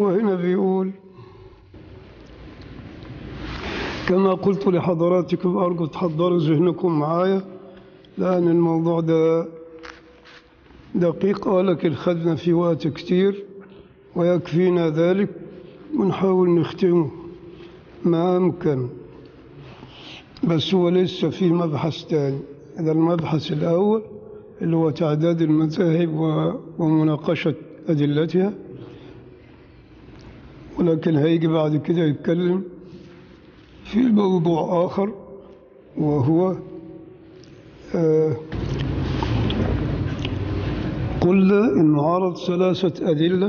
هو هنا بيقول كما قلت لحضراتكم أرجو تحضروا ذهنكم معايا لأن الموضوع ده دقيق ولكن خدنا في وقت كتير ويكفينا ذلك ونحاول نختمه ما أمكن بس هو لسه في مبحث تاني هذا المبحث الأول اللي هو تعداد المذاهب و- ومناقشة أدلتها ولكن هيجي بعد كده يتكلم في موضوع آخر وهو آه قلنا إنه عرض ثلاثة أدلة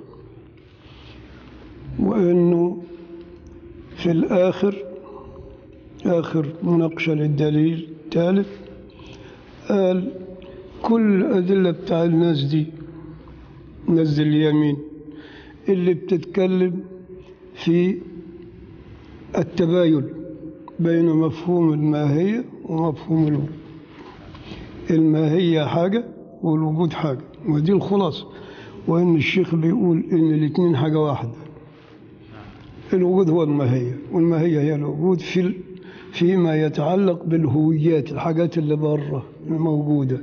وإنه في الآخر آخر مناقشة للدليل الثالث قال كل الأدلة بتاع الناس دي ناس اليمين اللي بتتكلم في التباين بين مفهوم الماهية ومفهوم الوجود الماهية حاجة والوجود حاجة ودي الخلاصة وإن الشيخ بيقول إن الاتنين حاجة واحدة الوجود هو الماهية والماهية هي الوجود في ال- فيما يتعلق بالهويات الحاجات اللي بره الموجودة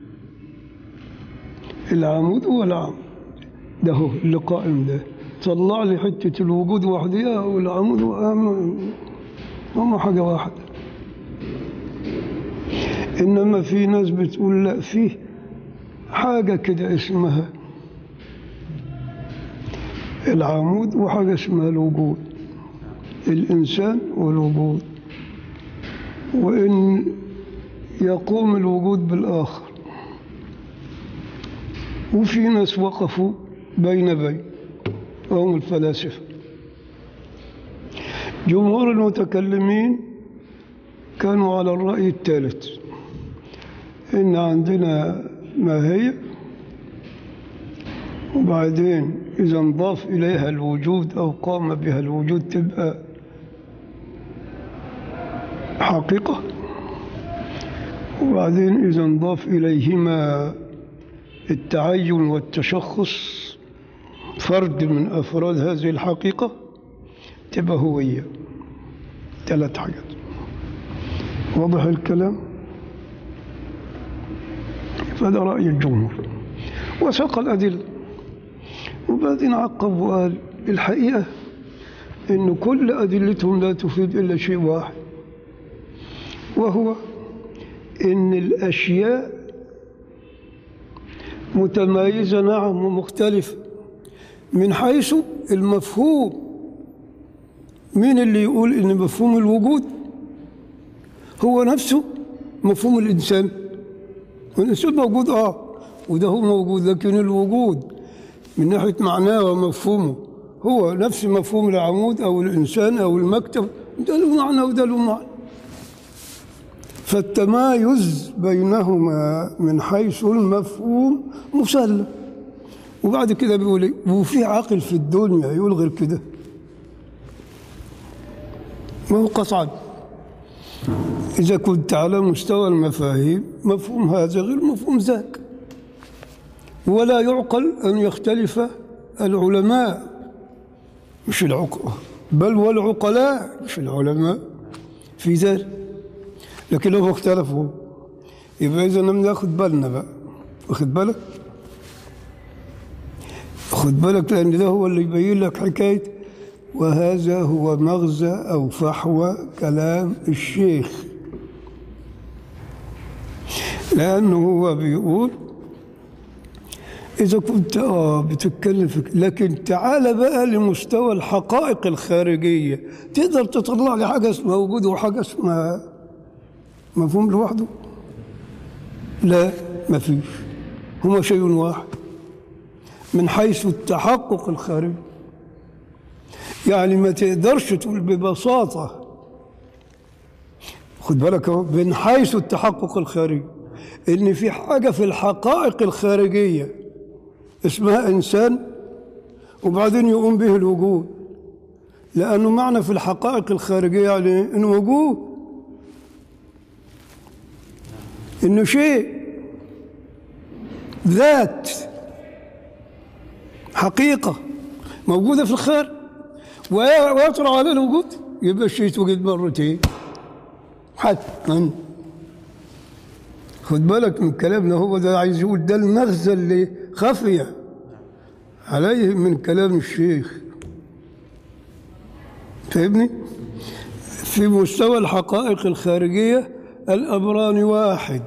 العمود هو العمود ده هو اللي قائم ده طلع لي حتة الوجود وحدها والعمود وأهم هم حاجة واحدة إنما في ناس بتقول لا فيه حاجة كده اسمها العمود وحاجة اسمها الوجود الإنسان والوجود وإن يقوم الوجود بالآخر وفي ناس وقفوا بين بين وهم الفلاسفة جمهور المتكلمين كانوا على الرأي الثالث إن عندنا ماهية وبعدين إذا انضاف إليها الوجود أو قام بها الوجود تبقى حقيقة وبعدين إذا انضاف إليهما التعين والتشخص فرد من أفراد هذه الحقيقة تبقى هوية ثلاث حاجات واضح الكلام فهذا رأي الجمهور وساق الأدلة وبعدين عقب وقال الحقيقة إن كل أدلتهم لا تفيد إلا شيء واحد وهو إن الأشياء متمايزة نعم ومختلفة من حيث المفهوم مين اللي يقول إن مفهوم الوجود هو نفسه مفهوم الإنسان والإنسان موجود آه وده هو موجود لكن الوجود من ناحية معناه ومفهومه هو نفس مفهوم العمود أو الإنسان أو المكتب ده له معنى وده له معنى فالتمايز بينهما من حيث المفهوم مسلم وبعد كده بيقول ايه وفي عاقل في الدنيا يقول غير كده ما هو قطعا إذا كنت على مستوى المفاهيم مفهوم هذا غير مفهوم ذاك ولا يعقل أن يختلف العلماء مش العقلاء بل والعقلاء مش العلماء في ذلك لكن لو اختلفوا يبقى إذا لم ناخد بالنا بقى واخد بالك خد بالك لأن ده هو اللي يبين لك حكاية وهذا هو مغزى أو فحوى كلام الشيخ لأنه هو بيقول إذا كنت آه بتتكلم في لكن تعال بقى لمستوى الحقائق الخارجية تقدر تطلع لي حاجة اسمها وجود وحاجة اسمها مفهوم لوحده لا ما فيش هما شيء واحد من حيث التحقق الخارجي يعني ما تقدرش تقول ببساطة خد بالك اهو من حيث التحقق الخارجي ان في حاجة في الحقائق الخارجية اسمها انسان وبعدين يقوم به الوجود لانه معنى في الحقائق الخارجية يعني انه وجود انه شيء ذات حقيقة موجودة في الخارج وي- ويطرأ على الوجود يبقى الشيء توجد مرتين حتما خد بالك من كلامنا هو ده عايز يقول ده المغزى اللي خفي عليه من كلام الشيخ فاهمني؟ في مستوى الحقائق الخارجية الأمران واحد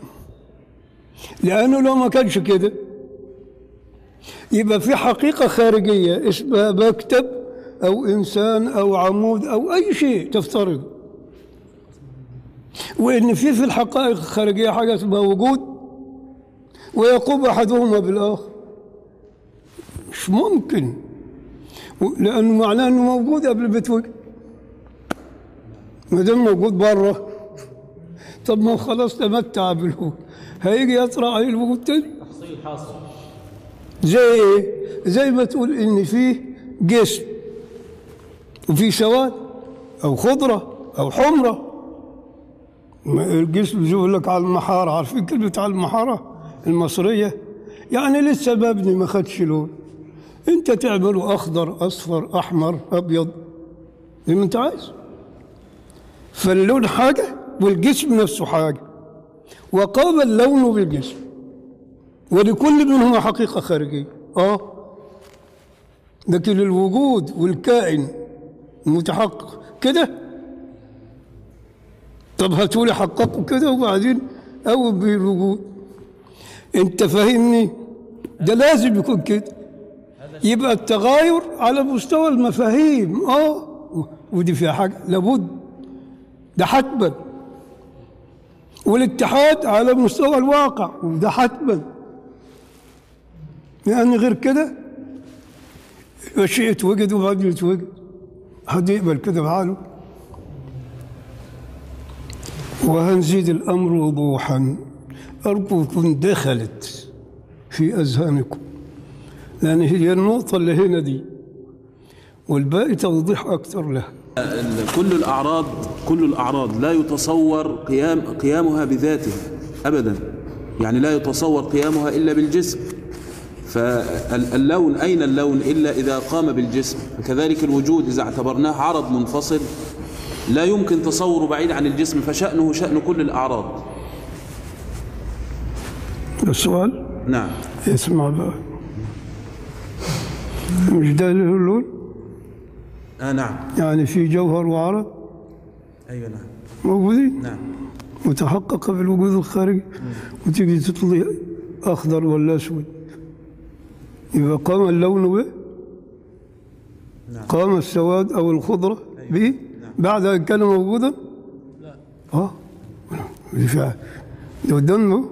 لأنه لو ما كانش كده يبقى في حقيقة خارجية اسمها مكتب أو إنسان أو عمود أو أي شيء تفترض وإن في في الحقائق الخارجية حاجة اسمها وجود ويقوم أحدهما بالآخر مش ممكن لأنه معناه أنه موجود قبل ما يتوجد ما دام موجود بره طب ما هو خلاص تمتع بالوجود هيجي يطرأ عليه الوجود تاني تحصيل حاصل زي ايه؟ زي ما تقول ان فيه جسم وفي سواد او خضره او حمره ما الجسم يقول لك على المحاره عارفين كلمه على المحاره المصريه يعني لسه مبني ما خدش لون انت تعمله اخضر اصفر احمر ابيض زي ما انت عايز فاللون حاجه والجسم نفسه حاجه وقام اللون بالجسم ولكل منهما حقيقة خارجية آه لكن الوجود والكائن المتحقق كده طب هاتولي حققوا كده وبعدين أول بالوجود أنت فاهمني ده لازم يكون كده يبقى التغاير على مستوى المفاهيم اه ودي فيها حاجة لابد ده حتما والاتحاد على مستوى الواقع وده حتما لأن غير كده الشيء يتوجد وبعدين يتوجد حد يقبل كده بحاله وهنزيد الأمر وضوحا أرجو تكون دخلت في أذهانكم لأن هي النقطة اللي هنا دي والباقي توضيح أكثر لها ال- كل الأعراض كل الأعراض لا يتصور قيام قيامها بذاتها أبدا يعني لا يتصور قيامها إلا بالجسم فاللون أين اللون إلا إذا قام بالجسم فكذلك الوجود إذا اعتبرناه عرض منفصل لا يمكن تصوره بعيد عن الجسم فشأنه شأن كل الأعراض السؤال نعم اسمع بقى مش ده اللي هو اللون آه نعم يعني في جوهر وعرض أيوة نعم موجودين نعم متحققة بالوجود الخارجي وتيجي تطلي أخضر ولا أسود يبقى قام اللون به نعم. قام السواد أو الخضرة به بعد أن كان موجودا لا اه دي فيها ده قدامه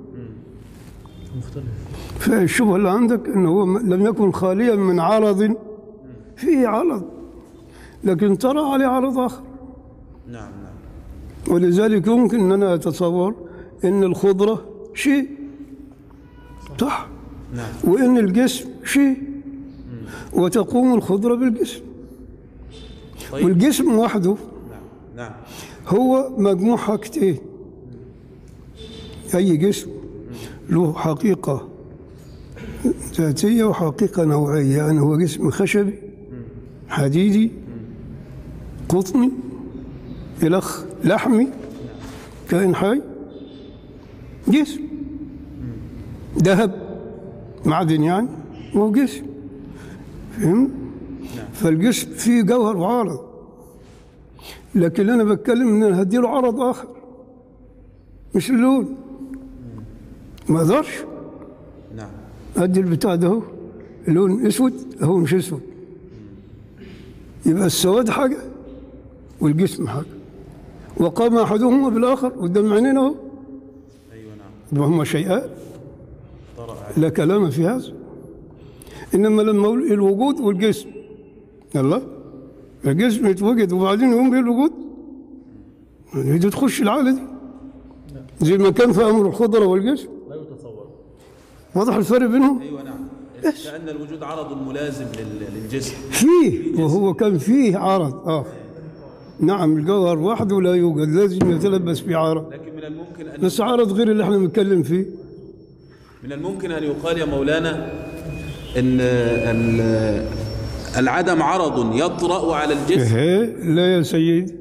مختلف فالشبهة اللي عندك أنه هو م- لم يكن خاليا من عرض فيه عرض لكن ترى عليه عرض آخر نعم نعم ولذلك يمكن أن أنا أتصور أن الخضرة شيء صح نعم وأن الجسم شيء وتقوم الخضرة بالجسم طيب والجسم وحده نعم نعم هو مجموع حاجتين أي جسم له حقيقة ذاتية وحقيقة نوعية يعني هو جسم خشبي حديدي قطني إلخ لحمي كائن حي جسم ذهب معدن يعني هو جسم فهمت؟ فالجسم فيه جوهر وعارض لكن انا بتكلم ان انا هديله عرض اخر مش اللون ما اقدرش نعم ادي البتاع ده هو لون اسود هو مش اسود يبقى السواد حاجه والجسم حاجه وقام احدهما بالاخر قدام عينينا اهو أيوة نعم وهما شيئان طرأ لا كلام في هذا انما لما اقول الوجود والجسم الله الجسم يتوجد وبعدين يقوم به الوجود يعني دي تخش العالة دي زي ما كان في امر الخضره والجسم لا يتصور واضح الفرق بينهم أيوة نعم كأن الوجود عرض ملازم لل- للجسم فيه وهو كان فيه عرض اه نعم الجوهر وحده لا يوجد لازم يتلبس في عرض لكن من الممكن أن بس عرض غير اللي احنا بنتكلم فيه من الممكن أن يقال يا مولانا أن ال- العدم عرض يطرأ على الجسم إيه لا يا سيدي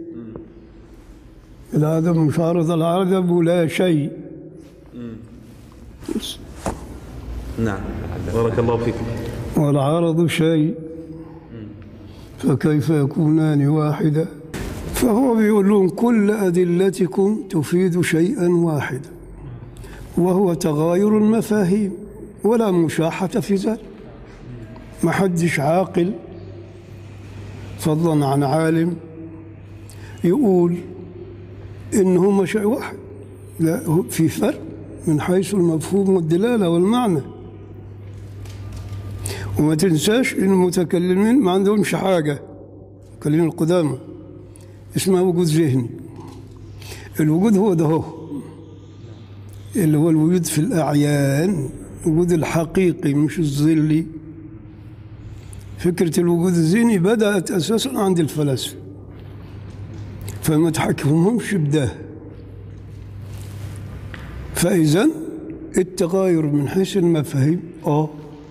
العدم مش عارض العدم ولا شيء نعم بارك الله فيك والعرض شيء فكيف يكونان واحدا فهو بيقول لهم كل أدلتكم تفيد شيئا واحدا وهو تغاير المفاهيم ولا مشاحة في ذلك ما حدش عاقل فضلا عن عالم يقول إن هما شيء واحد لا هو في فرق من حيث المفهوم والدلالة والمعنى وما تنساش ان المتكلمين ما عندهمش حاجه المتكلمين القدامى اسمها وجود ذهني الوجود هو ده هو اللي هو الوجود في الاعيان الوجود الحقيقي مش الظلي فكره الوجود الذهني بدات اساسا عند الفلاسفه فما تحكمهمش بده فاذا التغاير من حيث المفاهيم اه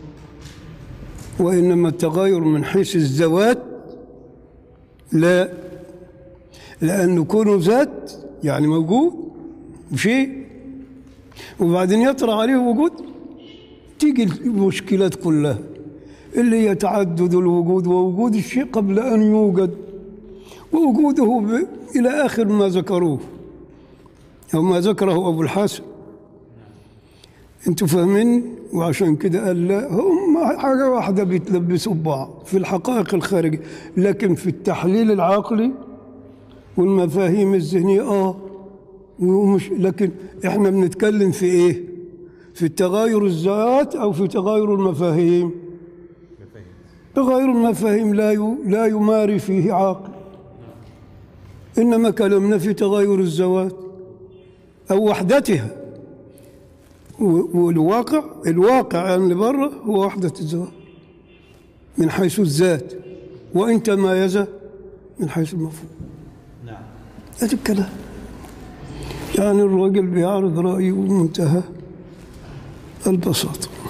وإنما التغاير من حيث الذوات لا لأنه كونه ذات يعني موجود شيء وبعدين يطرأ عليه وجود تيجي المشكلات كلها اللي هي تعدد الوجود ووجود الشيء قبل أن يوجد ووجوده ب... إلى آخر ما ذكروه أو ما ذكره أبو الحسن انتوا فاهمين وعشان كده قال لا هم حاجه واحده بيتلبسوا ببعض في الحقائق الخارجيه لكن في التحليل العقلي والمفاهيم الذهنيه اه ومش لكن احنا بنتكلم في ايه؟ في تغاير الذات او في تغاير المفاهيم تغاير المفاهيم لا ي- لا يماري فيه عاقل انما كلامنا في تغاير الذوات او وحدتها و- والواقع الواقع اللي بره هو وحدة الذوات من حيث الذات وإن تمايز من حيث المفهوم نعم هذا الكلام يعني الراجل بيعرض رأيه بمنتهى البساطة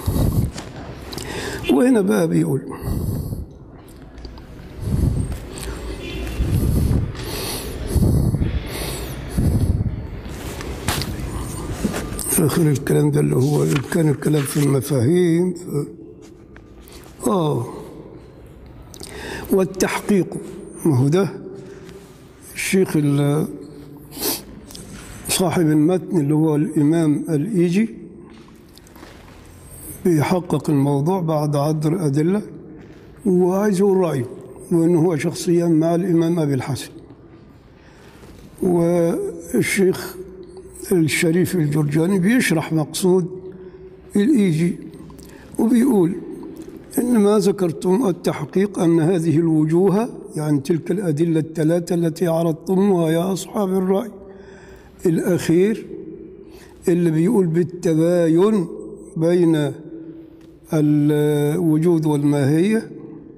وهنا بقى بيقول آخر الكلام ده اللي هو إن كان الكلام في المفاهيم ف... آه والتحقيق ما هو ده الشيخ ال- صاحب المتن اللي هو الإمام الإيجي بيحقق الموضوع بعد عرض الأدلة وعايز يقول رأيه وإنه هو شخصيا مع الإمام أبي الحسن والشيخ الشريف الجرجاني بيشرح مقصود الإيجي وبيقول إن ما ذكرتم التحقيق أن هذه الوجوه يعني تلك الأدلة الثلاثة التي عرضتموها يا أصحاب الرأي الأخير اللي بيقول بالتباين بين الوجود والماهية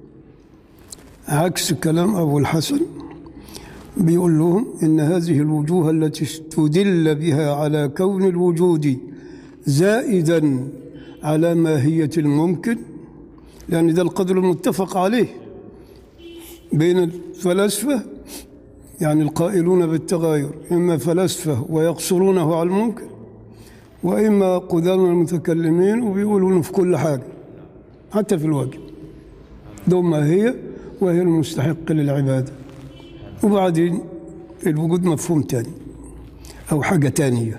عكس كلام أبو الحسن بيقول لهم إن هذه الوجوه التي استدل بها على كون الوجود زائدا على ماهية الممكن لأن ده القدر المتفق عليه بين الفلاسفة يعني القائلون بالتغاير إما فلاسفة ويقصرونه على الممكن وإما قدام المتكلمين وبيقولون في كل حاجة حتى في الواجب ده ماهية وهي المستحق للعبادة وبعدين الوجود مفهوم تاني أو حاجة تانية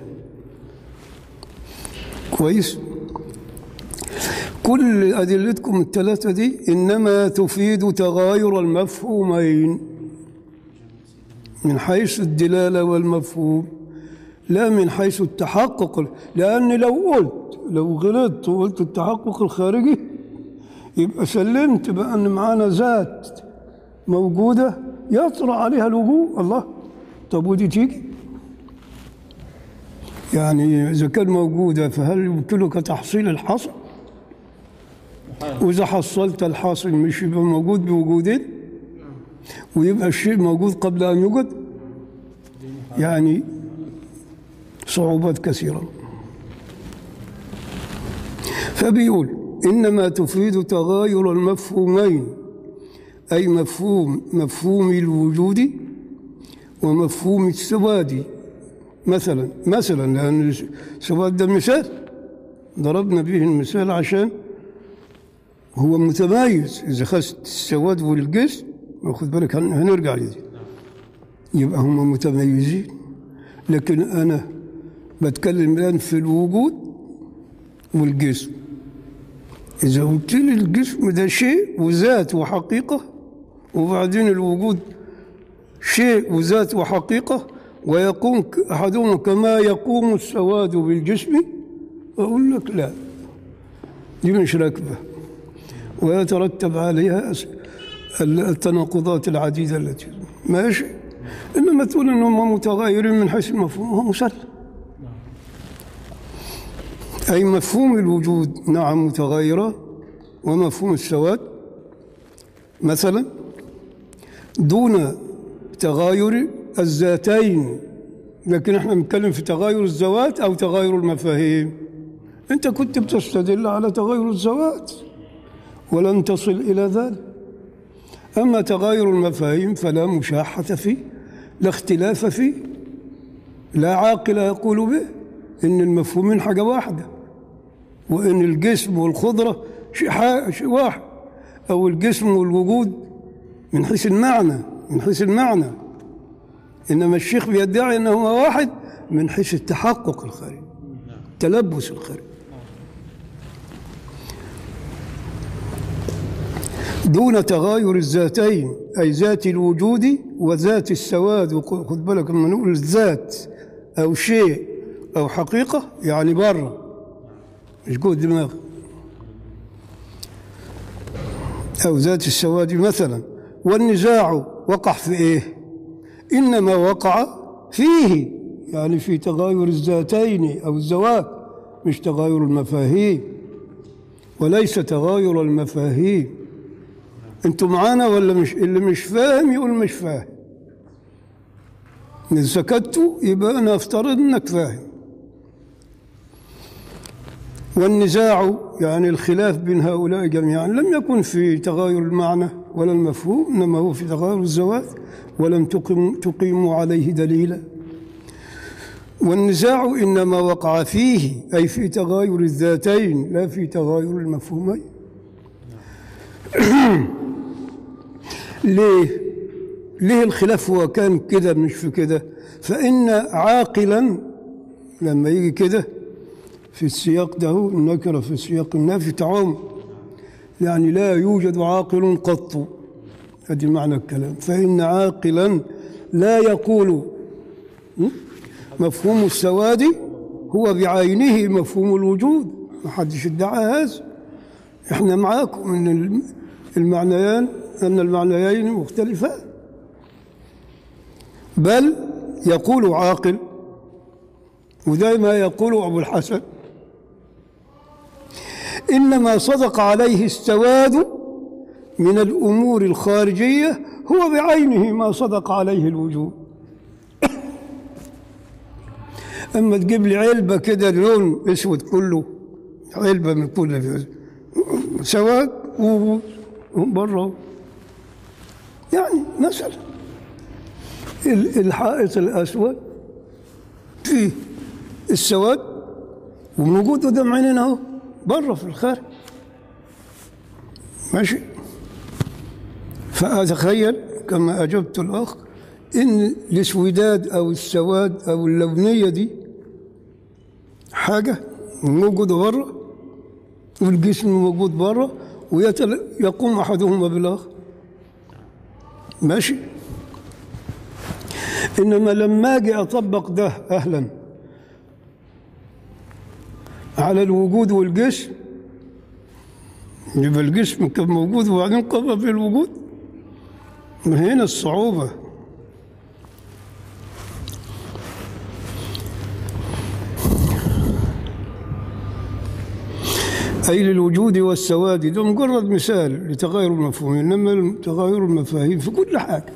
كويس كل أدلتكم الثلاثة دي إنما تفيد تغاير المفهومين من حيث الدلالة والمفهوم لا من حيث التحقق لأن لو قلت لو غلطت وقلت التحقق الخارجي يبقى سلمت بأن معانا ذات موجودة يطرأ عليها الوجوه الله طب ودي تيجي يعني إذا كان موجودة فهل يمكنك تحصيل الحصر وإذا حصلت الحاصل مش يبقى موجود بوجودين ويبقى الشيء موجود قبل أن يوجد يعني صعوبات كثيرة فبيقول إنما تفيد تغاير المفهومين أي مفهوم مفهوم الوجود ومفهوم السواد مثلا مثلا لأن السواد ده مثال ضربنا به المثال عشان هو متميز إذا خدت السواد والجسم واخد بالك هن- هنرجع لدي يبقى هم متميزين لكن أنا بتكلم الآن في الوجود والجسم إذا قلت لي الجسم ده شيء وذات وحقيقة وبعدين الوجود شيء وذات وحقيقة ويقوم ك- أحدهما كما يقوم السواد بالجسم أقول لك لا دي مش راكبة ويترتب عليها أس- ال- التناقضات العديدة التي ماشي إنما تقول إنهم متغيرين من حيث المفهوم هو مسلم أي مفهوم الوجود نعم متغيرة ومفهوم السواد مثلا دون تغاير الذاتين لكن احنا بنتكلم في تغاير الذوات أو تغاير المفاهيم أنت كنت بتستدل على تغاير الذوات ولن تصل إلى ذلك أما تغاير المفاهيم فلا مشاحة فيه لا اختلاف فيه لا عاقل يقول به إن المفهومين حاجة واحدة وإن الجسم والخضرة شيء حا- شيء واحد أو الجسم والوجود من حيث المعنى من حيث المعنى إنما الشيخ بيدعي أنه واحد من حيث التحقق الخارجي التلبس الخارجي دون تغاير الذاتين أي ذات الوجود وذات السواد وخ- خد بالك لما نقول الذات أو شيء أو حقيقة يعني بره مش جوه الدماغ أو ذات السواد مثلا والنزاع وقع في إيه إنما وقع فيه يعني في تغاير الذاتين أو الذوات مش تغاير المفاهيم وليس تغاير المفاهيم انتوا معانا ولا مش اللي مش فاهم يقول مش فاهم إذا سكتوا يبقى أنا أفترض أنك فاهم والنزاع يعني الخلاف بين هؤلاء جميعا لم يكن في تغاير المعنى ولا المفهوم إنما هو في تغاير الزوات ولم تقم تقيموا عليه دليلا والنزاع إنما وقع فيه أي في تغاير الذاتين لا في تغاير المفهومين ليه؟ ليه الخلاف هو كان كده مش في كده؟ فإن عاقلا لما يجي كده في السياق ده النكرة في السياق النافي تعم يعني لا يوجد عاقل قط هذه معنى الكلام فإن عاقلا لا يقول م? مفهوم السواد هو بعينه مفهوم الوجود ما حدش ادعى هذا احنا معاكم ان الم- المعنيان ان المعنيين مختلفان بل يقول عاقل ودائما يقول ابو الحسن انما صدق عليه السواد من الامور الخارجيه هو بعينه ما صدق عليه الوجود اما تجيب لي علبه كده لون اسود كله علبه من كل سواد ووجود بره يعني مثلا ال- الحائط الاسود فيه السواد وموجود قدام عينينا اهو بره في الخارج ماشي فأتخيل كما أجبت الأخ إن الاسوداد أو السواد أو اللونية دي حاجة موجودة بره والجسم موجود بره ويقوم أحدهما بالآخر ماشي إنما لما أجي أطبق ده أهلا على الوجود والجسم يبقى الجسم كان موجود وبعدين قام في الوجود من هنا الصعوبة أي للوجود والسواد ده مجرد مثال لتغير المفهوم إنما تغير المفاهيم في كل حاجة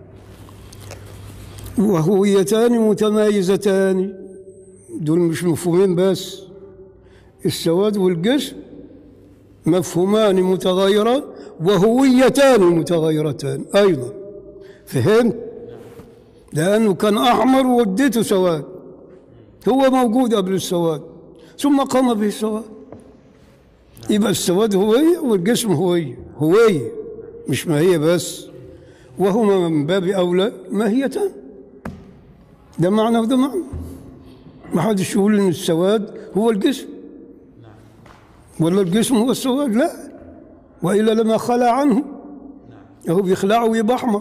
وهويتان متمايزتان دول مش مفهومين بس السواد والجسم مفهومان متغيران وهويتان متغيرتان أيضا فهمت؟ لأنه كان أحمر ووديته سواد هو موجود قبل السواد ثم قام به السواد يبقى السواد هوية والجسم هوية هوية مش ماهية بس وهما من باب أولى ماهيتان ده معنى وده معنى ما حدش يقول إن السواد هو الجسم ولا الجسم هو السواد لا وإلا لما خلع عنه هو بيخلعه ويبقى أحمر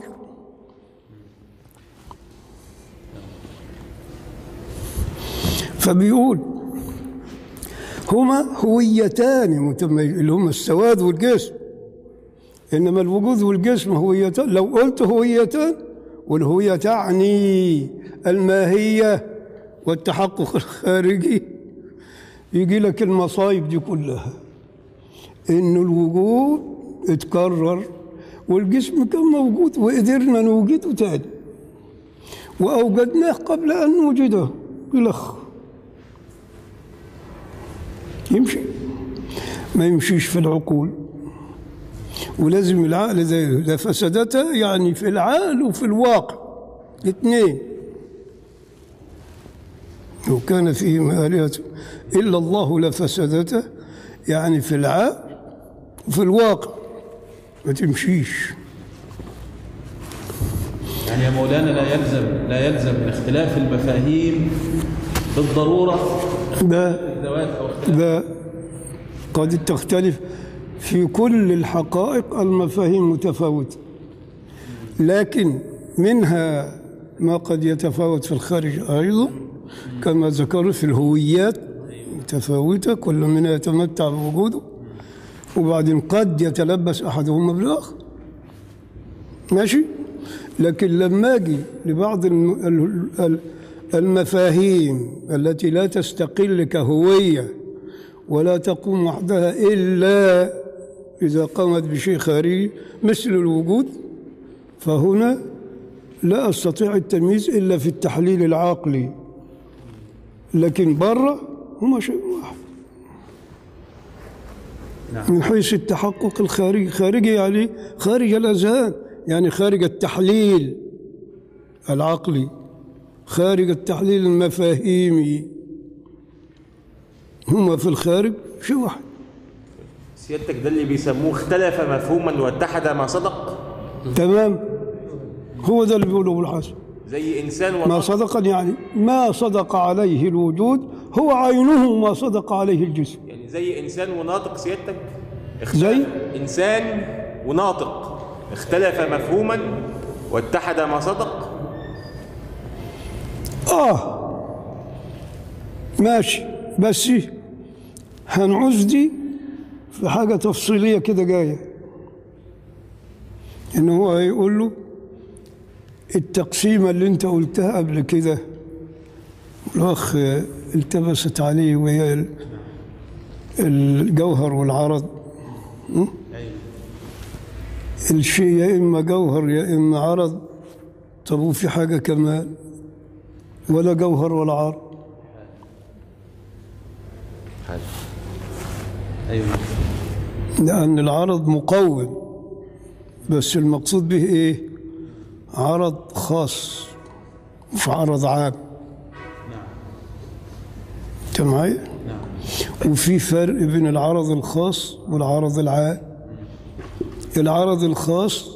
فبيقول هما هويتان متميز اللي هما السواد والجسم انما الوجود والجسم هويتان لو قلت هويتان والهويه تعني الماهيه والتحقق الخارجي يجي لك المصايب دي كلها انه الوجود اتكرر والجسم كان موجود وقدرنا نوجده تاني واوجدناه قبل ان نوجده الخ يمشي ما يمشيش في العقول ولازم العقل زي ده فسدته يعني في العقل وفي الواقع الاثنين لو كان فيه آلهة إلا الله لفسدته يعني في العقل وفي الواقع ما تمشيش يعني يا مولانا لا يلزم لا يلزم من اختلاف المفاهيم بالضرورة ده الذوات أو اختلاف ده قد تختلف في كل الحقائق المفاهيم متفاوتة لكن منها ما قد يتفاوت في الخارج أيضا كما ذكروا في الهويات متفاوتة كل منها يتمتع بوجوده وبعدين قد يتلبس أحدهما بالآخر ماشي لكن لما أجي لبعض الم- ال- ال- المفاهيم التي لا تستقل كهوية ولا تقوم وحدها إلا إذا قامت بشيء خارجي مثل الوجود فهنا لا أستطيع التمييز إلا في التحليل العقلي لكن برا هما شيء واحد من حيث التحقق الخارجي خارجي يعني خارج الأذهان يعني خارج التحليل العقلي خارج التحليل المفاهيمي هما في الخارج شيء واحد سيادتك ده اللي بيسموه اختلف مفهوما واتحد ما صدق تمام هو ده اللي بيقوله ابو الحسن زي انسان ما ونطق صدق يعني ما صدق عليه الوجود هو عينه ما صدق عليه الجسم يعني زي انسان وناطق سيادتك اختلف زي؟ انسان وناطق اختلف مفهوما واتحد ما صدق اه ماشي بس هنعوز دي في حاجة تفصيلية كده جاية إن هو هيقول له التقسيمة اللي أنت قلتها قبل كده الأخ التبست عليه وهي ال- الجوهر والعرض م? الشيء يا إما جوهر يا إما عرض طب وفي حاجة كمان ولا جوهر ولا عرض أيوة لأن العرض مقوم بس المقصود به إيه؟ عرض خاص مش عرض عام أنت معايا؟ وفي فرق بين العرض الخاص والعرض العام العرض الخاص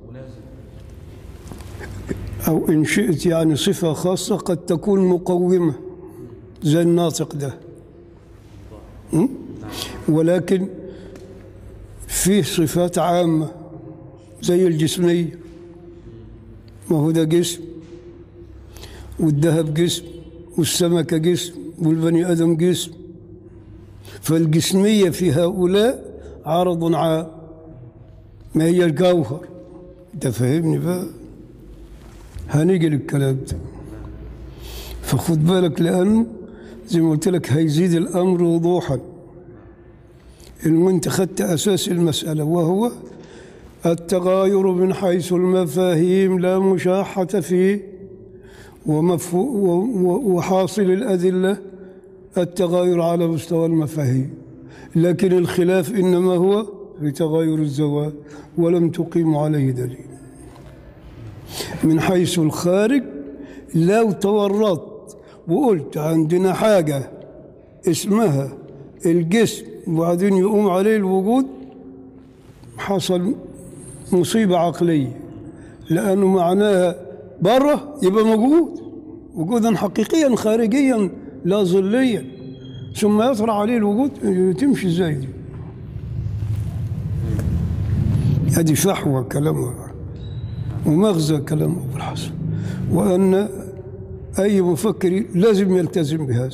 أو إن شئت يعني صفة خاصة قد تكون مقومة زي الناطق ده م? ولكن فيه صفات عامة زي الجسمية ما هو ده جسم والذهب جسم والسمكة جسم والبني آدم جسم فالجسمية في هؤلاء عرض عام ما هي الجوهر انت فاهمني بقى هنيجي للكلام ده فخد بالك لأنه زي ما قلت لك هيزيد الأمر وضوحا إن أنت خدت أساس المسألة وهو التغاير من حيث المفاهيم لا مشاحة فيه ومفهو و- و- وحاصل الأدلة التغاير على مستوى المفاهيم لكن الخلاف إنما هو في تغير الزوال ولم تقيم عليه دليل من حيث الخارج لو تورطت وقلت عندنا حاجة اسمها الجسم وبعدين يقوم عليه الوجود حصل مصيبة عقلية لأنه معناها بره يبقى موجود وجودا حقيقيا خارجيا لا ظليا ثم يطرح عليه الوجود تمشي ازاي دي هذه فحوى كلامه ومغزى كلام أبو الحسن وأن أي مفكر لازم يلتزم بهذا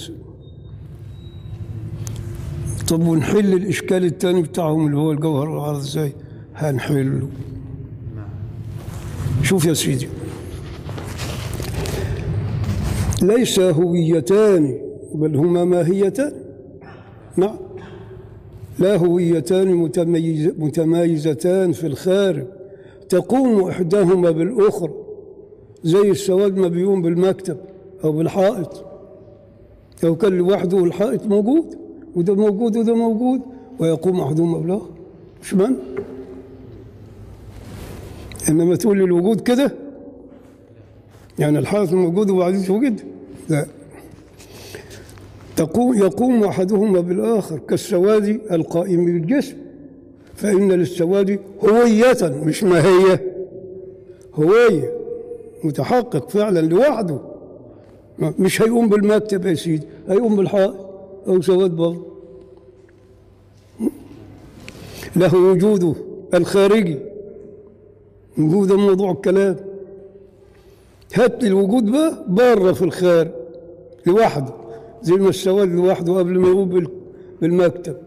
طب ونحل الإشكال الثاني بتاعهم اللي هو الجوهر العرض ازاي هنحله شوف يا سيدي ليس هويتان بل هما ماهيتان نعم لا هويتان متميز متمايزتان في الخارج تقوم إحداهما بالأخرى زي السواد ما بيقوم بالمكتب أو بالحائط لو كان لوحده الحائط موجود وده موجود وده موجود ويقوم أحدهما بالآخر مش معنى إنما تقول لي الوجود كده يعني الحائط موجود وبعدين توجد لا تقوم يقوم أحدهما بالآخر كالسواد القائم بالجسم فإن للسواد هوية مش ماهية هوية متحقق فعلا لوحده مش هيقوم بالمكتب يا سيدي هيقوم بالحائط أو سواد برضه له وجوده الخارجي وجود موضوع الكلام هات لي الوجود بقى بره في الخارج لوحده زي ما السواد لوحده قبل ما يقوم بال- بالمكتب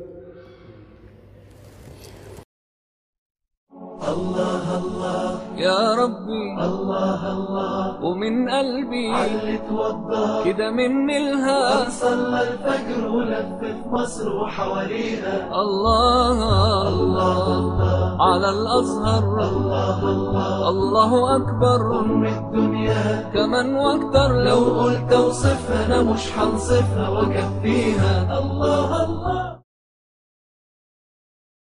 يا ربي الله الله ومن قلبي علت وضح كده مني الها صلى الفجر ولف في مصر وحواليها الله الله على الأزهر الله أكبر أم الدنيا كمان واكتر لو لو قلت اوصفها انا مش هنصفها واكفيها الله الله